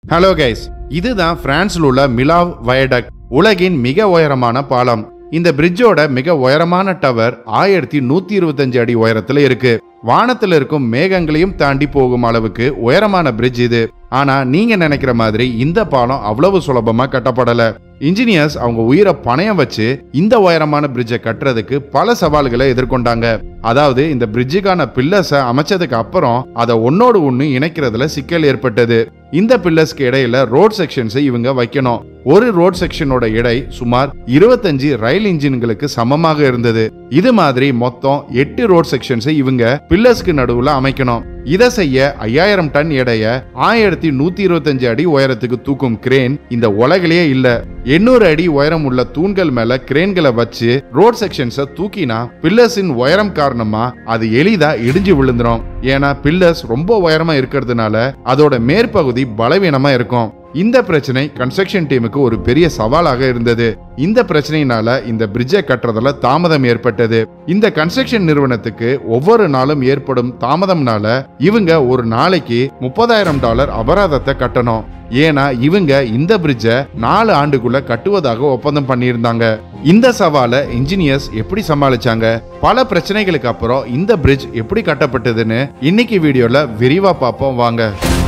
hello guys இதுதான் பிரான்ஸ்ல உள்ள மிலாவ் வயடக் உலகின் மிக உயரமான பாலம் இந்த பிரிட்ஜோட மிக உயரமான டவர் ஆயிரத்தி நூத்தி இருபத்தஞ்சு அடி உயரத்துல இருக்கு வானத்துல இருக்கும் மேகங்களையும் தாண்டி போகும் அளவுக்கு உயரமான பிரிட்ஜ் இது ஆனா நீங்க நினைக்கிற மாதிரி இந்த பாலம் அவ்வளவு சுலபமா கட்டப்படல இன்ஜினியர்ஸ் அவங்க உயிரை பணயம் வச்சு இந்த உயரமான பிரிட்ஜை கட்டுறதுக்கு பல சவால்களை எதிர்கொண்டாங்க அதாவது இந்த பிரிட்ஜுக்கான பில்லர்ஸை அமைச்சதுக்கு அப்புறம் அதை ஒன்னோடு ஒன்று இணைக்கிறதுல சிக்கல் ஏற்பட்டது இந்த பில்லர்ஸ்க்கு இடையில ரோட் செக்ஷன்ஸை இவங்க வைக்கணும் ஒரு ரோட் செக்ஷனோட எடை சுமார் இருபத்தஞ்சு ரயில் இன்ஜின்களுக்கு சமமாக இருந்தது இது மாதிரி மொத்தம் எட்டு ரோட் செக்ஷன்ஸை இவங்க பில்லர்ஸ்க்கு நடுவுல அமைக்கணும் இதை செய்ய ஐயாயிரம் டன் எடைய ஆயிரத்தி நூத்தி இருபத்தஞ்சு அடி உயரத்துக்கு தூக்கும் கிரேன் இந்த உலகிலேயே இல்ல எண்ணூறு அடி உயரம் உள்ள தூண்கள் மேல கிரேன்களை வச்சு ரோட் செக்ஷன்ஸை தூக்கினா பில்லர்ஸின் உயரம் காரணமா அது எளிதா இடிஞ்சு விழுந்துரும் ஏன்னா பில்லர்ஸ் ரொம்ப உயரமா இருக்கிறதுனால அதோட மேற்பகுதி பலவீனமா இருக்கும் இந்த பிரச்சனை கன்ஸ்ட்ரக்ஷன் டீமுக்கு ஒரு பெரிய சவாலாக இருந்தது இந்த பிரச்சனையினால இந்த பிரிட்ஜை கட்டுறதுல தாமதம் ஏற்பட்டது இந்த கன்ஸ்ட்ரக்ஷன் நிறுவனத்துக்கு ஒவ்வொரு நாளும் ஏற்படும் தாமதம்னால இவங்க ஒரு நாளைக்கு முப்பதாயிரம் டாலர் அபராதத்தை கட்டணும் ஏன்னா இவங்க இந்த பிரிட்ஜை நாலு ஆண்டுக்குள்ள கட்டுவதாக ஒப்பந்தம் பண்ணியிருந்தாங்க இந்த சவாலை இன்ஜினியர்ஸ் எப்படி சமாளிச்சாங்க பல பிரச்சனைகளுக்கு அப்புறம் இந்த பிரிட்ஜ் எப்படி கட்டப்பட்டதுன்னு இன்னைக்கு வீடியோல விரிவா பார்ப்போம் வாங்க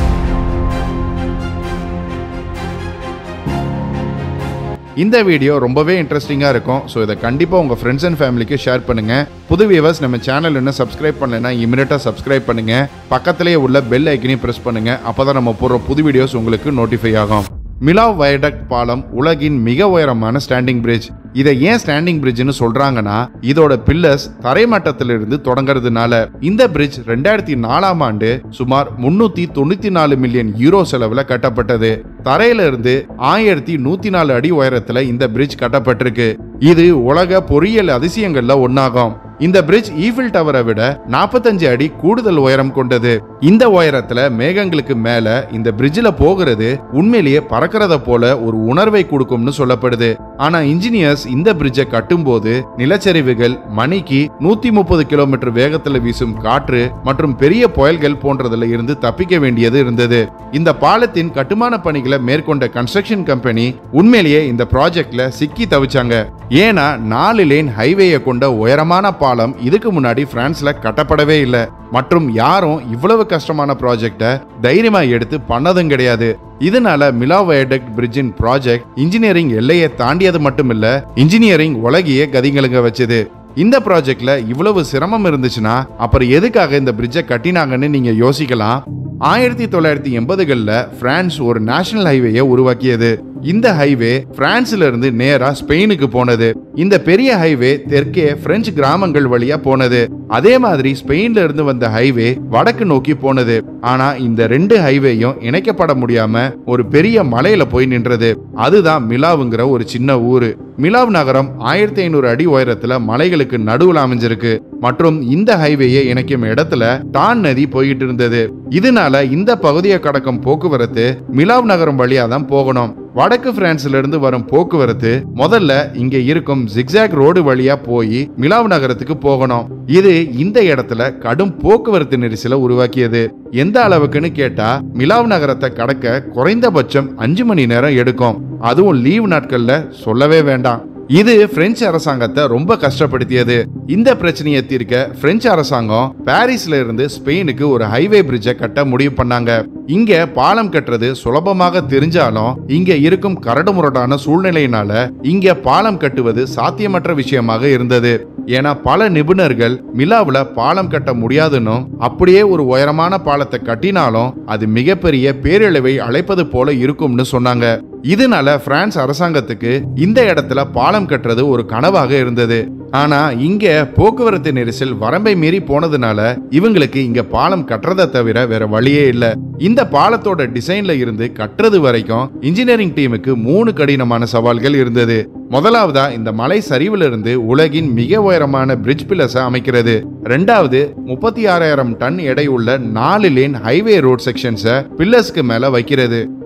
இந்த வீடியோ ரொம்பவே இன்ட்ரெஸ்டிங்காக இருக்கும் ஸோ இதை கண்டிப்பாக உங்கள் ஃப்ரெண்ட்ஸ் அண்ட் ஃபேமிலிக்கு ஷேர் பண்ணுங்க புது வியூவர்ஸ் நம்ம சேனல் இன்னும் சப்ஸ்கிரைப் பண்ணலைன்னா இமீடியட்டாக சப்ஸ்கிரைப் பண்ணுங்க பக்கத்திலேயே உள்ள பெல் ஐக்கனையும் ப்ரெஸ் பண்ணுங்க அப்போ தான் நம்ம போடுற புது வீடியோஸ் உங்களுக்கு நோட்டிஃபை ஆகும் மிலாவ் வயடக்ட் பாலம் உலகின் மிக உயரமான ஸ்டாண்டிங் பிரிட்ஜ் இதை ஏன் ஸ்டாண்டிங் பிரிட்ஜ்னு சொல்றாங்கன்னா இதோட பில்லர்ஸ் தரைமட்டத்திலிருந்து தொடங்குறதுனால இந்த பிரிட்ஜ் ரெண்டாயிரத்தி நாலாம் ஆண்டு சுமார் முன்னூத்தி தொண்ணூத்தி நாலு மில்லியன் யூரோ செலவுல கட்டப்பட்டது தரையில இருந்து ஆயிரத்தி நூத்தி நாலு அடி உயரத்துல இந்த பிரிட்ஜ் கட்டப்பட்டிருக்கு இது உலக பொறியியல் அதிசயங்கள்ல ஒன்னாகும் இந்த பிரிட்ஜ் ஈஃபில் டவரை விட 45 அடி கூடுதல் உயரம் கொண்டது இந்த உயரத்துல மேகங்களுக்கு மேல இந்த பிரிட்ஜில் போகிறது உண்மையிலேயே பறக்கிறத போல ஒரு உணர்வை கொடுக்கும்னு சொல்லப்படுது ஆனா இன்ஜினியர்ஸ் இந்த பிரிட்ஜை கட்டும்போது நிலச்சரிவுகள் மணிக்கு நூத்தி முப்பது கிலோமீட்டர் வேகத்துல வீசும் காற்று மற்றும் பெரிய புயல்கள் போன்றதுல இருந்து தப்பிக்க வேண்டியது இருந்தது இந்த பாலத்தின் கட்டுமான பணிகளை மேற்கொண்ட கன்ஸ்ட்ரக்ஷன் கம்பெனி உண்மையிலேயே இந்த ப்ராஜெக்ட்ல சிக்கி தவிச்சாங்க ஏன்னா நாலு லேன் ஹைவேயை கொண்ட உயரமான பாலம் இதுக்கு முன்னாடி பிரான்ஸ்ல கட்டப்படவே இல்லை மற்றும் யாரும் இவ்வளவு கஷ்டமான ப்ராஜெக்டை தைரியமா எடுத்து பண்ணதும் கிடையாது இதனால மிலா வயடக்ட் பிரிட்ஜின் ப்ராஜெக்ட் இன்ஜினியரிங் எல்லையை தாண்டியது மட்டும் இல்ல இன்ஜினியரிங் உலகையே கதிங்கலுங்க வச்சது இந்த ப்ராஜெக்ட்ல இவ்வளவு சிரமம் இருந்துச்சுன்னா அப்புறம் எதுக்காக இந்த பிரிட்ஜை கட்டினாங்கன்னு நீங்க யோசிக்கலாம் ஆயிரத்தி தொள்ளாயிரத்தி எண்பதுகளில் பிரான்ஸ் ஒரு நேஷனல் ஹைவேயை உருவாக்கியது இந்த ஹைவே பிரான்ஸ்ல இருந்து நேரா ஸ்பெயினுக்கு போனது இந்த பெரிய ஹைவே தெற்கே பிரெஞ்சு கிராமங்கள் வழியா போனது அதே மாதிரி ஸ்பெயின்ல இருந்து வந்த ஹைவே வடக்கு நோக்கி போனது ஆனா இந்த ரெண்டு ஹைவேயும் இணைக்கப்பட முடியாம ஒரு பெரிய மலையில போய் நின்றது அதுதான் மிலாவுங்கிற ஒரு சின்ன ஊரு மிலாவ் நகரம் ஆயிரத்தி ஐநூறு அடி உயரத்துல மலைகளுக்கு நடுவுல அமைஞ்சிருக்கு மற்றும் இந்த ஹைவேயை இணைக்கும் இடத்துல டான் நதி போயிட்டு இருந்தது இதனால இந்த பகுதியை கடக்கும் போக்குவரத்து மிலாவ் நகரம் வழியா தான் போகணும் வடக்கு பிரான்ஸ்ல இருந்து வரும் போக்குவரத்து முதல்ல இங்க இருக்கும் ஜிக்ஸாக் ரோடு வழியா போய் மிலாவ் நகரத்துக்கு போகணும் இது இந்த இடத்துல கடும் போக்குவரத்து நெரிசலை உருவாக்கியது எந்த அளவுக்குன்னு கேட்டா மிலாவ் நகரத்தை கடக்க குறைந்தபட்சம் அஞ்சு மணி நேரம் எடுக்கும் அதுவும் லீவ் நாட்கள்ல சொல்லவே வேண்டாம் இது பிரெஞ்சு அரசாங்கத்தை ரொம்ப கஷ்டப்படுத்தியது இந்த பிரச்சனையை தீர்க்க பிரெஞ்சு அரசாங்கம் பாரிஸ்ல இருந்து ஸ்பெயினுக்கு ஒரு ஹைவே பிரிட்ஜை கட்ட முடிவு பண்ணாங்க இங்க பாலம் கட்டுறது சுலபமாக தெரிஞ்சாலும் இங்க இருக்கும் கரடுமுரடான சூழ்நிலையினால இங்க பாலம் கட்டுவது சாத்தியமற்ற விஷயமாக இருந்தது ஏன்னா பல நிபுணர்கள் மிலாவுல பாலம் கட்ட முடியாதுன்னு அப்படியே ஒரு உயரமான பாலத்தை கட்டினாலும் அது மிகப்பெரிய பேரழிவை அழைப்பது போல இருக்கும்னு சொன்னாங்க இதனால பிரான்ஸ் அரசாங்கத்துக்கு இந்த இடத்துல பாலம் கட்டுறது ஒரு கனவாக இருந்தது ஆனா இங்க போக்குவரத்து நெரிசல் வரம்பை மீறி போனதுனால இவங்களுக்கு இங்க பாலம் கட்டுறதை தவிர வேற வழியே இல்ல இந்த பாலத்தோட டிசைன்ல இருந்து கட்டுறது வரைக்கும் இன்ஜினியரிங் டீமுக்கு மூணு கடினமான சவால்கள் இருந்தது முதலாவதா இந்த மலை சரிவுல இருந்து உலகின் மிக உயரமான பிரிட்ஜ் பில்லர்ஸை அமைக்கிறது ரெண்டாவது முப்பத்தி ஆறாயிரம் டன் எடை உள்ள நாலு லேன் ஹைவே ரோட் செக்ஷன்ஸை பில்லர்ஸ்க்கு மேல வைக்கிறது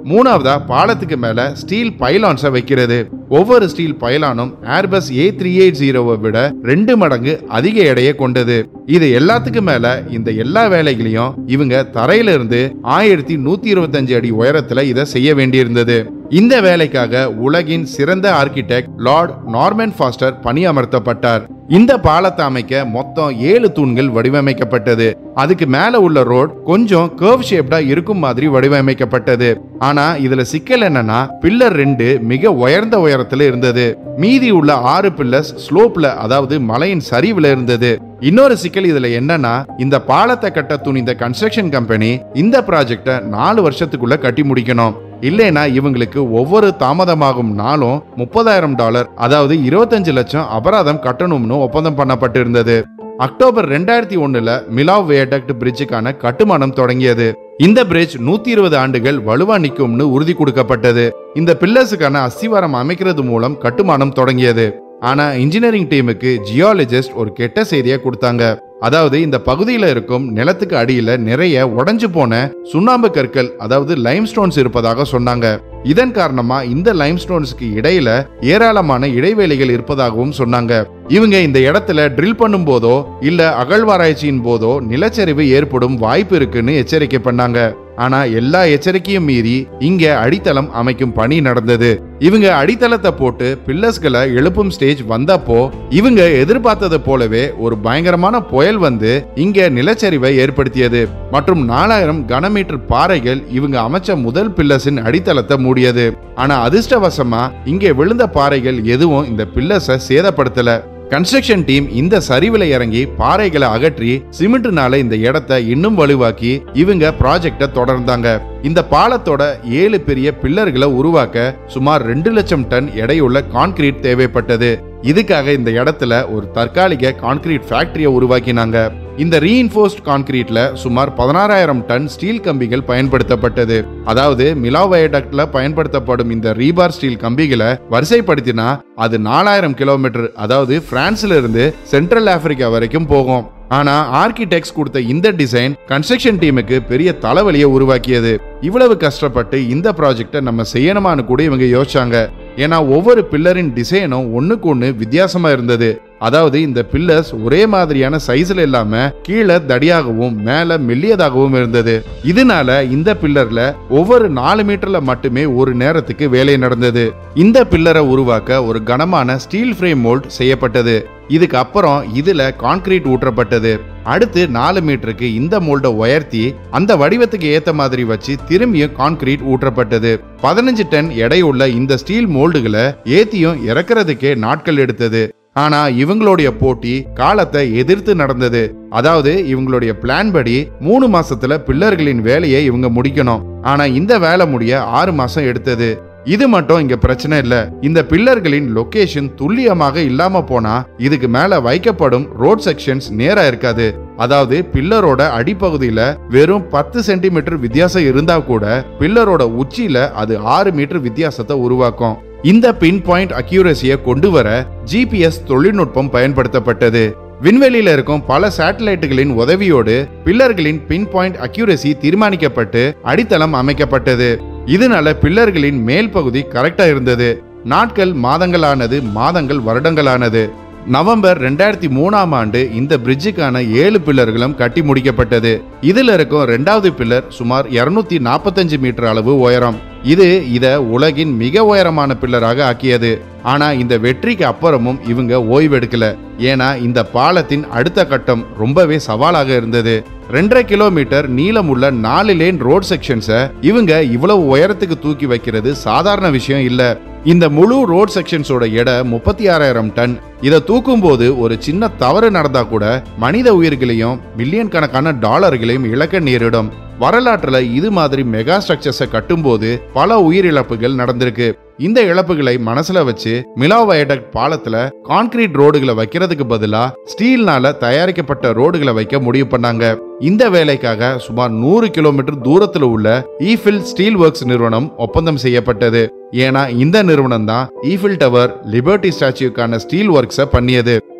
மூணாவதா பாலத்துக்கு மேல ஸ்டீல் பைலான்ஸை வைக்கிறது ஒவ்வொரு ஸ்டீல் பைலானும் ஏர்பஸ் ஏ த்ரீ எயிட் ஜீரோவை விட ரெண்டு மடங்கு அதிக எடையை கொண்டது இது எல்லாத்துக்கும் மேல இந்த எல்லா வேலைகளையும் இவங்க தரையில இருந்து ஆயிரத்தி நூத்தி இருபத்தஞ்சு அடி உயரத்துல இதை செய்ய வேண்டியிருந்தது இந்த வேலைக்காக உலகின் சிறந்த ஆர்கிடெக்ட் லார்ட் நார்மன் ஃபாஸ்டர் பணியமர்த்தப்பட்டார் இந்த பாலத்தை அமைக்க மொத்தம் ஏழு தூண்கள் வடிவமைக்கப்பட்டது அதுக்கு மேல உள்ள ரோட் கொஞ்சம் கர்வ் ஷேப்டா இருக்கும் மாதிரி வடிவமைக்கப்பட்டது ஆனா இதுல சிக்கல் என்னன்னா பில்லர் ரெண்டு மிக உயர்ந்த உயரத்துல இருந்தது மீதி உள்ள ஆறு பில்லர்ஸ் ஸ்லோப்ல அதாவது மலையின் சரிவுல இருந்தது இன்னொரு சிக்கல் இதுல என்னன்னா இந்த பாலத்தை கட்ட துணிந்த கன்ஸ்ட்ரக்ஷன் கம்பெனி இந்த ப்ராஜெக்டை நாலு வருஷத்துக்குள்ள கட்டி முடிக்கணும் இல்லைனா இவங்களுக்கு ஒவ்வொரு தாமதமாகும் நாளும் முப்பதாயிரம் டாலர் அதாவது இருபத்தஞ்சு லட்சம் அபராதம் கட்டணும்னு ஒப்பந்தம் பண்ணப்பட்டிருந்தது அக்டோபர் ரெண்டாயிரத்தி ஒண்ணுல மிலாவ் வியடக்ட் பிரிட்ஜுக்கான கட்டுமானம் தொடங்கியது இந்த பிரிட்ஜ் நூத்தி இருபது ஆண்டுகள் வலுவா நிக்கும்னு உறுதி கொடுக்கப்பட்டது இந்த பில்லர்ஸுக்கான அஸ்திவாரம் அமைக்கிறது மூலம் கட்டுமானம் தொடங்கியது ஆனா இன்ஜினியரிங் டீமுக்கு ஜியாலஜிஸ்ட் ஒரு கெட்ட செய்தியை கொடுத்தாங்க அதாவது இந்த பகுதியில் இருக்கும் நிலத்துக்கு அடியில நிறைய உடைஞ்சு போன சுண்ணாம்பு கற்கள் அதாவது லைம் ஸ்டோன்ஸ் இருப்பதாக சொன்னாங்க இதன் காரணமா இந்த லைம் ஸ்டோன்ஸ்க்கு இடையில ஏராளமான இடைவேளைகள் இருப்பதாகவும் சொன்னாங்க இவங்க இந்த இடத்துல ட்ரில் பண்ணும் போதோ இல்ல அகழ்வாராய்ச்சியின் போதோ நிலச்சரிவு ஏற்படும் வாய்ப்பு இருக்குன்னு எச்சரிக்கை பண்ணாங்க ஆனா எல்லா எச்சரிக்கையும் மீறி இங்க அடித்தளம் அமைக்கும் பணி நடந்தது இவங்க அடித்தளத்தை போட்டு பில்லர்ஸ்களை எழுப்பும் ஸ்டேஜ் வந்தப்போ இவங்க எதிர்பார்த்தது போலவே ஒரு பயங்கரமான புயல் வந்து இங்க நிலச்சரிவை ஏற்படுத்தியது மற்றும் நாலாயிரம் கனமீட்டர் பாறைகள் இவங்க அமைச்ச முதல் பில்லர்ஸின் அடித்தளத்தை மூடியது ஆனா அதிர்ஷ்டவசமா இங்கே விழுந்த பாறைகள் எதுவும் இந்த பில்லர்ஸை சேதப்படுத்தல கன்ஸ்ட்ரக்ஷன் டீம் இந்த சரிவில் இறங்கி பாறைகளை அகற்றி சிமெண்ட்னால இந்த இடத்தை இன்னும் வலுவாக்கி இவங்க ப்ராஜெக்டை தொடர்ந்தாங்க இந்த பாலத்தோட ஏழு பெரிய பில்லர்களை உருவாக்க சுமார் ரெண்டு லட்சம் டன் எடையுள்ள கான்கிரீட் தேவைப்பட்டது இதுக்காக இந்த இடத்துல ஒரு தற்காலிக கான்கிரீட் ஃபேக்டரியை உருவாக்கினாங்க இந்த ரீஇன்ஃபோர்ஸ்ட் கான்கிரீட்ல சுமார் பதினாறாயிரம் டன் ஸ்டீல் கம்பிகள் பயன்படுத்தப்பட்டது அதாவது மிலா வயடக்ட்ல பயன்படுத்தப்படும் இந்த ரீபார் ஸ்டீல் கம்பிகளை வரிசைப்படுத்தினா அது நாலாயிரம் கிலோமீட்டர் அதாவது பிரான்ஸ்ல இருந்து சென்ட்ரல் ஆப்பிரிக்கா வரைக்கும் போகும் ஆனா ஆர்கிடெக்ட்ஸ் கொடுத்த இந்த டிசைன் கன்ஸ்ட்ரக்ஷன் டீமுக்கு பெரிய தலைவலியை உருவாக்கியது இவ்வளவு கஷ்டப்பட்டு இந்த ப்ராஜெக்டை நம்ம செய்யணுமான்னு கூட இவங்க யோசிச்சாங்க ஏன்னா ஒவ்வொரு பில்லரின் டிசைனும் ஒண்ணுக்கு ஒண்ணு வித்தியாசமா இருந்தது அதாவது இந்த பில்லர்ஸ் ஒரே மாதிரியான சைஸ்ல இல்லாம கீழே தடியாகவும் மேல மெல்லியதாகவும் இருந்தது இதனால இந்த பில்லர்ல ஒவ்வொரு நாலு மீட்டர்ல மட்டுமே ஒரு நேரத்துக்கு வேலை நடந்தது இந்த பில்லரை உருவாக்க ஒரு கனமான ஸ்டீல் ஃப்ரேம் மோல்ட் செய்யப்பட்டது இதுக்கு அப்புறம் இதுல கான்கிரீட் ஊற்றப்பட்டது அடுத்து நாலு மீட்டருக்கு இந்த மோல்ட உயர்த்தி அந்த வடிவத்துக்கு ஏத்த மாதிரி வச்சு திரும்பியும் கான்கிரீட் ஊற்றப்பட்டது பதினஞ்சு டன் எடையுள்ள இந்த ஸ்டீல் மோல்டுகளை ஏத்தியும் இறக்குறதுக்கே நாட்கள் எடுத்தது ஆனா இவங்களுடைய போட்டி காலத்தை எதிர்த்து நடந்தது அதாவது இவங்களுடைய பிளான் படி மூணு மாசத்துல பில்லர்களின் வேலையை இவங்க முடிக்கணும் ஆனா இந்த வேலை முடிய ஆறு மாசம் எடுத்தது இது மட்டும் இங்க பிரச்சனை இல்ல இந்த பில்லர்களின் லொகேஷன் துல்லியமாக இல்லாம போனா இதுக்கு மேல வைக்கப்படும் ரோட் செக்ஷன்ஸ் நேரா இருக்காது அதாவது பில்லரோட அடிப்பகுதியில வெறும் பத்து சென்டிமீட்டர் வித்தியாசம் இருந்தா கூட பில்லரோட உச்சியில அது ஆறு மீட்டர் வித்தியாசத்தை உருவாக்கும் இந்த பின் பாயிண்ட் அக்யூரசியை கொண்டு வர ஜிபிஎஸ் தொழில்நுட்பம் பயன்படுத்தப்பட்டது விண்வெளியில இருக்கும் பல சேட்டலைட்டுகளின் உதவியோடு பில்லர்களின் பின் பாயிண்ட் அக்யூரசி தீர்மானிக்கப்பட்டு அடித்தளம் அமைக்கப்பட்டது இதனால பில்லர்களின் மேல் பகுதி கரெக்டா இருந்தது நாட்கள் மாதங்களானது மாதங்கள் வருடங்களானது நவம்பர் ரெண்டாயிரத்தி மூணாம் ஆண்டு இந்த பிரிட்ஜுக்கான ஏழு பில்லர்களும் கட்டி முடிக்கப்பட்டது இதுல இருக்கும் ரெண்டாவது பில்லர் சுமார் இருநூத்தி நாற்பத்தஞ்சு மீட்டர் அளவு உயரம் இது இத உலகின் மிக உயரமான பில்லராக ஆக்கியது ஆனா இந்த வெற்றிக்கு அப்புறமும் இவங்க ஓய்வெடுக்கல ஏன்னா இந்த பாலத்தின் அடுத்த கட்டம் ரொம்பவே சவாலாக இருந்தது ரெண்டரை கிலோமீட்டர் நீளமுள்ள நாலு லேன் ரோட் செக்ஷன்ஸை இவங்க இவ்வளவு உயரத்துக்கு தூக்கி வைக்கிறது சாதாரண விஷயம் இல்ல இந்த முழு ரோட் செக்ஷன்ஸோட எடை முப்பத்தி ஆறாயிரம் டன் இதை தூக்கும் போது ஒரு சின்ன தவறு நடந்தா கூட மனித உயிர்களையும் மில்லியன் கணக்கான டாலர்களையும் இழக்க நேரிடும் வரலாற்றுல இது மாதிரி மெகா ஸ்ட்ரக்சர்ஸை கட்டும்போது பல உயிரிழப்புகள் நடந்திருக்கு இந்த இழப்புகளை மனசுல வச்சு மிலா வயடக்ட் பாலத்துல கான்கிரீட் ரோடுகளை வைக்கிறதுக்கு பதிலா ஸ்டீல்னால தயாரிக்கப்பட்ட ரோடுகளை வைக்க முடிவு பண்ணாங்க இந்த வேலைக்காக சுமார் நூறு கிலோமீட்டர் தூரத்துல உள்ள ஈஃபில் ஸ்டீல் ஒர்க்ஸ் நிறுவனம் ஒப்பந்தம் செய்யப்பட்டது ஏன்னா இந்த நிறுவனம் தான் ஈஃபில் டவர் லிபர்டி ஸ்டாச்சுக்கான ஸ்டீல் ஒர்க்ஸை பண்ணியது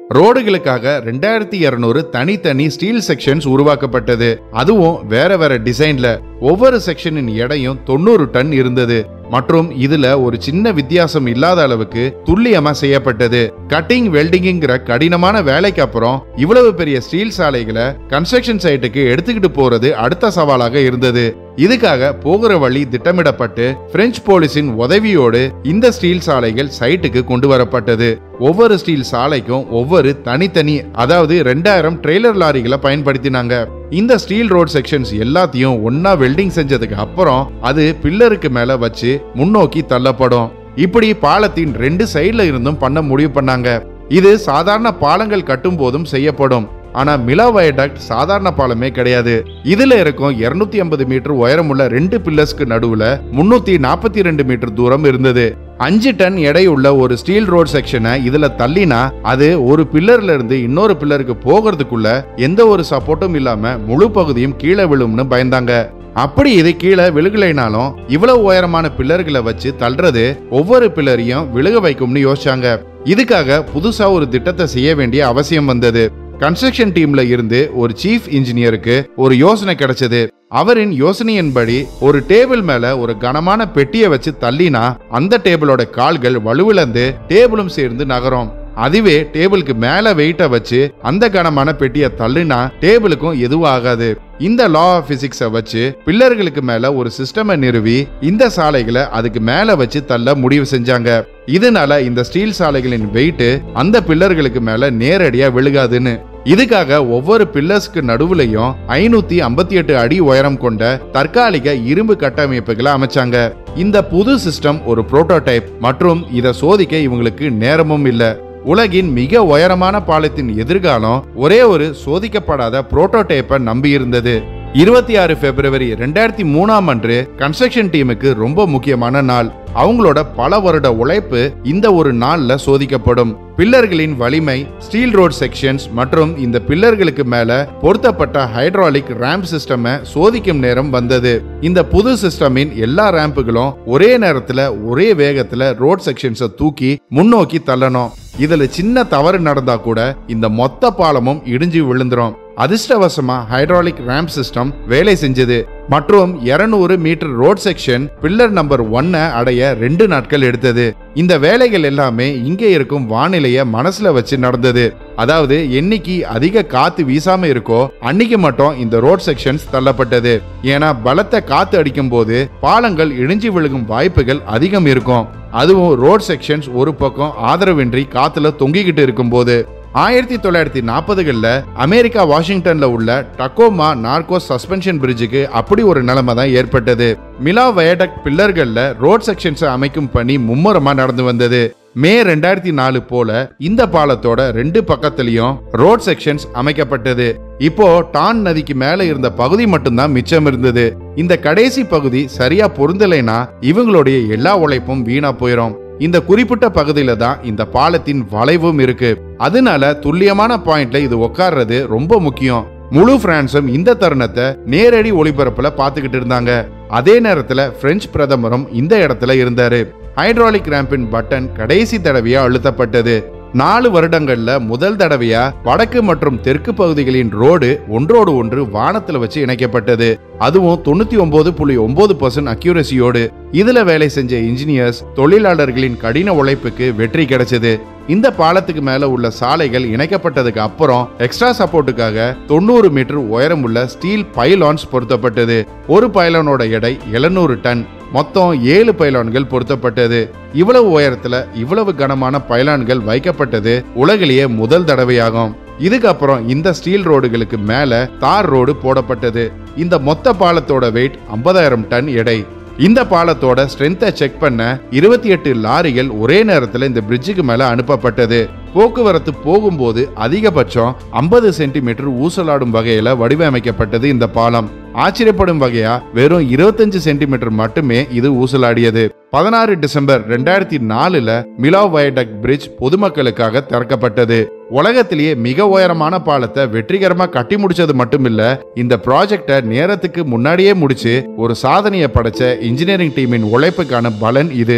ரோடுகளுக்காக ரெண்டாயிரத்தி இருநூறு தனித்தனி ஸ்டீல் செக்ஷன்ஸ் உருவாக்கப்பட்டது அதுவும் வேற வேற டிசைன்ல ஒவ்வொரு செக்ஷனின் எடையும் தொண்ணூறு டன் இருந்தது மற்றும் இதுல ஒரு சின்ன வித்தியாசம் இல்லாத அளவுக்கு துல்லியமா செய்யப்பட்டது கட்டிங் வெல்டிங்கிற கடினமான வேலைக்கு அப்புறம் இவ்வளவு பெரிய ஸ்டீல் சாலைகளை கன்ஸ்ட்ரக்ஷன் சைட்டுக்கு எடுத்துக்கிட்டு போறது அடுத்த சவாலாக இருந்தது இதுக்காக போகிற வழி திட்டமிடப்பட்டு பிரெஞ்சு போலீஸின் உதவியோடு இந்த ஸ்டீல் சாலைகள் சைட்டுக்கு கொண்டு வரப்பட்டது ஒவ்வொரு ஸ்டீல் சாலைக்கும் ஒவ்வொரு தனித்தனி அதாவது ரெண்டாயிரம் ட்ரெய்லர் லாரிகளை பயன்படுத்தினாங்க இந்த ஸ்டீல் ரோட் செக்ஷன்ஸ் எல்லாத்தையும் ஒன்னா வெல்டிங் செஞ்சதுக்கு அப்புறம் அது பில்லருக்கு மேல வச்சு முன்னோக்கி தள்ளப்படும் இப்படி பாலத்தின் ரெண்டு சைடுல இருந்தும் பண்ண முடிவு பண்ணாங்க இது சாதாரண பாலங்கள் கட்டும் போதும் செய்யப்படும் ஆனா மிலா வயடாக்ட் சாதாரண பாலமே கிடையாது இதுல இருக்கும் 250 ஐம்பது மீட்டர் உயரமுள்ள ரெண்டு பில்லர்ஸ்க்கு நடுவுல முன்னூத்தி நாற்பத்தி ரெண்டு மீட்டர் தூரம் இருந்தது அஞ்சு டன் எடையுள்ள ஒரு ஸ்டீல் ரோட் செக்ஷனை இதுல தள்ளினா அது ஒரு பில்லர்ல இருந்து இன்னொரு பில்லருக்கு போகிறதுக்குள்ள எந்த ஒரு சப்போர்ட்டும் இல்லாம முழு பகுதியும் கீழே விழும்னு பயந்தாங்க அப்படி இது கீழே விழுகலைனாலும் இவ்வளவு உயரமான பில்லர்களை வச்சு தள்ளுறது ஒவ்வொரு பில்லரையும் விழுக வைக்கும்னு யோசிச்சாங்க இதுக்காக புதுசா ஒரு திட்டத்தை செய்ய வேண்டிய அவசியம் வந்தது கன்ஸ்ட்ரக்ஷன் டீம்ல இருந்து ஒரு சீஃப் இன்ஜினியருக்கு ஒரு யோசனை கிடைச்சது அவரின் யோசனையின்படி ஒரு டேபிள் மேல ஒரு கனமான பெட்டியை வச்சு தள்ளினா அந்த டேபிளோட கால்கள் வலுவிழந்து டேபிளும் சேர்ந்து நகரும் அதுவே டேபிளுக்கு மேல வெயிட்ட வச்சு அந்த கனமான பெட்டியை தள்ளினா டேபிளுக்கும் எதுவும் ஆகாது இந்த லா ஆஃப் பிசிக்ஸை வச்சு பில்லர்களுக்கு மேல ஒரு சிஸ்டமை நிறுவி இந்த சாலைகளை அதுக்கு மேல வச்சு தள்ள முடிவு செஞ்சாங்க இதனால இந்த ஸ்டீல் சாலைகளின் வெயிட் அந்த பில்லர்களுக்கு மேல நேரடியா விழுகாதுன்னு இதுக்காக ஒவ்வொரு பில்லர்ஸ்க்கு நடுவுலையும் ஐநூத்தி ஐம்பத்தி எட்டு அடி உயரம் கொண்ட தற்காலிக இரும்பு கட்டமைப்புகளை அமைச்சாங்க இந்த புது சிஸ்டம் ஒரு புரோட்டோடைப் மற்றும் இதை சோதிக்க இவங்களுக்கு நேரமும் இல்ல உலகின் மிக உயரமான பாலத்தின் எதிர்காலம் ஒரே ஒரு சோதிக்கப்படாத புரோட்டோடைப்பை நம்பி இருந்தது இருபத்தி ஆறு பிப்ரவரி ரெண்டாயிரத்தி மூணாம் அன்று கன்ஸ்ட்ரக்ஷன் டீமுக்கு ரொம்ப முக்கியமான நாள் அவங்களோட பல வருட உழைப்பு இந்த ஒரு நாள்ல சோதிக்கப்படும் பில்லர்களின் வலிமை ஸ்டீல் ரோட் செக்ஷன்ஸ் மற்றும் இந்த பில்லர்களுக்கு மேல பொருத்தப்பட்ட ஹைட்ராலிக் ரேம்ப் சிஸ்டமை சோதிக்கும் நேரம் வந்தது இந்த புது சிஸ்டமின் எல்லா ரேம்புகளும் ஒரே நேரத்துல ஒரே வேகத்துல ரோட் செக்ஷன்ஸை தூக்கி முன்னோக்கி தள்ளணும் இதுல சின்ன தவறு நடந்தா கூட இந்த மொத்த பாலமும் இடிஞ்சு விழுந்துரும் அதிர்ஷ்டவசமா ஹைட்ராலிக் ரேம்ப் சிஸ்டம் வேலை செஞ்சது மற்றும் 200 metre road section pillar number ஒன்னை அடைய ரெண்டு நாட்கள் எடுத்தது இந்த வேலைகள் எல்லாமே இங்கே இருக்கும் வானிலைய மனசுல வச்சு நடந்தது அதாவது என்னைக்கு அதிக காத்து வீசாம இருக்கோ அன்னைக்கு மட்டும் இந்த ரோட் செக்ஷன்ஸ் தள்ளப்பட்டது ஏன்னா பலத்த காத்து அடிக்கும் போது பாலங்கள் இடிஞ்சு விழுகும் வாய்ப்புகள் அதிகம் இருக்கும் அதுவும் ரோட் செக்ஷன்ஸ் ஒரு பக்கம் ஆதரவின்றி காத்துல தொங்கிக்கிட்டு இருக்கும்போது ஆயிரத்தி தொள்ளாயிரத்தி நாற்பதுகளில் அமெரிக்கா வாஷிங்டன்ல உள்ள டக்கோமா நார்கோஸ் சஸ்பென்ஷன் பிரிட்ஜுக்கு அப்படி ஒரு நிலைமை தான் ஏற்பட்டது மிலா வயடக் பில்லர்கள்ல ரோட் செக்ஷன்ஸை அமைக்கும் பணி மும்முரமா நடந்து வந்தது மே ரெண்டாயிரத்தி நாலு போல இந்த பாலத்தோட ரெண்டு பக்கத்துலயும் ரோட் செக்ஷன்ஸ் அமைக்கப்பட்டது இப்போ டான் நதிக்கு மேல இருந்த பகுதி மட்டும்தான் மிச்சம் இருந்தது இந்த கடைசி பகுதி சரியா பொருந்தலைனா இவங்களுடைய எல்லா உழைப்பும் வீணா போயிடும் இந்த குறிப்பிட்ட பகுதியில தான் இந்த பாலத்தின் வளைவும் இருக்கு அதனால துல்லியமான பாயிண்ட்ல இது உட்கார்றது ரொம்ப முக்கியம் முழு பிரான்சும் இந்த தருணத்தை நேரடி ஒளிபரப்புல பாத்துக்கிட்டு இருந்தாங்க அதே நேரத்துல பிரெஞ்சு பிரதமரும் இந்த இடத்துல இருந்தாரு ஹைட்ராலிக் ரேம்பின் பட்டன் கடைசி தடவையா அழுத்தப்பட்டது நாலு வருடங்கள்ல முதல் தடவையா வடக்கு மற்றும் தெற்கு பகுதிகளின் ரோடு ஒன்றோடு ஒன்று வானத்துல வச்சு இணைக்கப்பட்டது அதுவும் தொண்ணூத்தி ஒன்பது புள்ளி ஒன்பது பர்சன்ட் அக்யூரசியோடு இதுல வேலை செஞ்ச இன்ஜினியர்ஸ் தொழிலாளர்களின் கடின உழைப்புக்கு வெற்றி கிடைச்சது இந்த பாலத்துக்கு மேல உள்ள சாலைகள் இணைக்கப்பட்டதுக்கு அப்புறம் எக்ஸ்ட்ரா சப்போர்ட்டுக்காக தொண்ணூறு மீட்டர் உயரம் உள்ள ஸ்டீல் பைலான்ஸ் பொருத்தப்பட்டது ஒரு பைலானோட எடை 700 டன் மொத்தம் ஏழு பைலான்கள் பொருத்தப்பட்டது இவ்வளவு உயரத்துல இவ்வளவு கனமான பைலான்கள் வைக்கப்பட்டது உலகிலேயே முதல் தடவையாகும் இதுக்கப்புறம் இந்த ஸ்டீல் ரோடுகளுக்கு மேல தார் ரோடு போடப்பட்டது இந்த மொத்த பாலத்தோட வெயிட் 50000 டன் எடை இந்த பாலத்தோட ஸ்ட்ரென்த்தை செக் பண்ண இருபத்தி எட்டு லாரிகள் ஒரே நேரத்தில் இந்த பிரிட்ஜுக்கு மேல அனுப்பப்பட்டது போக்குவரத்து போகும்போது அதிகபட்சம் 50 சென்டிமீட்டர் ஊசலாடும் வகையில வடிவமைக்கப்பட்டது இந்த பாலம் ஆச்சரியப்படும் வகையா வெறும் 25 சென்டிமீட்டர் மட்டுமே இது ஊசலாடியது பதினாறு டிசம்பர் ரெண்டாயிரத்தி நாலுல மிலா வயடக் பிரிட்ஜ் பொதுமக்களுக்காக திறக்கப்பட்டது உலகத்திலேயே மிக உயரமான பாலத்தை வெற்றிகரமா கட்டி முடிச்சது மட்டுமில்ல இந்த ப்ராஜெக்டை நேரத்துக்கு முன்னாடியே முடிச்சு ஒரு சாதனையை படைச்ச இன்ஜினியரிங் டீமின் உழைப்புக்கான பலன் இது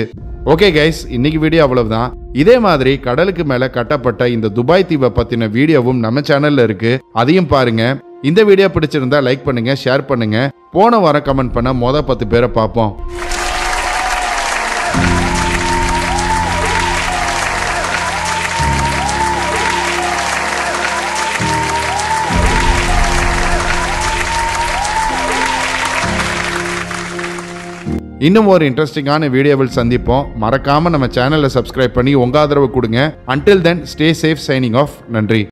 ஓகே கைஸ் இன்னைக்கு வீடியோ அவ்வளவுதான் இதே மாதிரி கடலுக்கு மேல கட்டப்பட்ட இந்த துபாய் தீவை பத்தின வீடியோவும் நம்ம சேனல்ல இருக்கு அதையும் பாருங்க இந்த வீடியோ பிடிச்சிருந்தா லைக் பண்ணுங்க ஷேர் பண்ணுங்க போன வாரம் கமெண்ட் பண்ண மொத பத்து பேரை பார்ப்போம் இன்னும் ஒரு இன்ட்ரெஸ்டிங்கான வீடியோவில் சந்திப்போம் மறக்காம நம்ம சேனலை சப்ஸ்கிரைப் பண்ணி உங்க ஆதரவு கொடுங்க until then stay safe signing off நன்றி